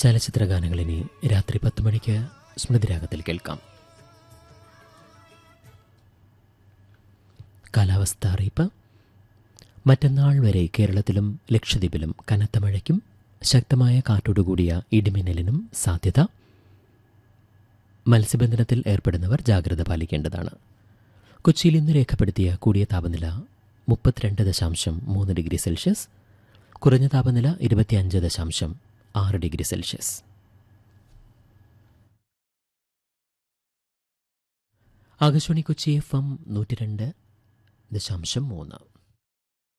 ചലച്ചിത്ര ഗാനങ്ങൾ ഇനി രാത്രി പത്ത് മണിക്ക് സ്മൃതിരാഗത്തിൽ കേൾക്കാം കാലാവസ്ഥ അറിയിപ്പ് മറ്റന്നാൾ വരെ കേരളത്തിലും ലക്ഷദ്വീപിലും കനത്ത മഴയ്ക്കും ശക്തമായ കാറ്റോടുകൂടിയ ഇടിമിന്നലിനും സാധ്യത മത്സ്യബന്ധനത്തിൽ ഏർപ്പെടുന്നവർ ജാഗ്രത പാലിക്കേണ്ടതാണ് കൊച്ചിയിൽ ഇന്ന് രേഖപ്പെടുത്തിയ കൂടിയ താപനില മുപ്പത്തിരണ്ട് ദശാംശം മൂന്ന് ഡിഗ്രി സെൽഷ്യസ് കുറഞ്ഞ താപനില ഇരുപത്തിയഞ്ച് ദശാംശം ആറ് degree Celsius Akashvani Kochi F M നൂറ്റി രണ്ട് ദശാംശം മൂന്ന്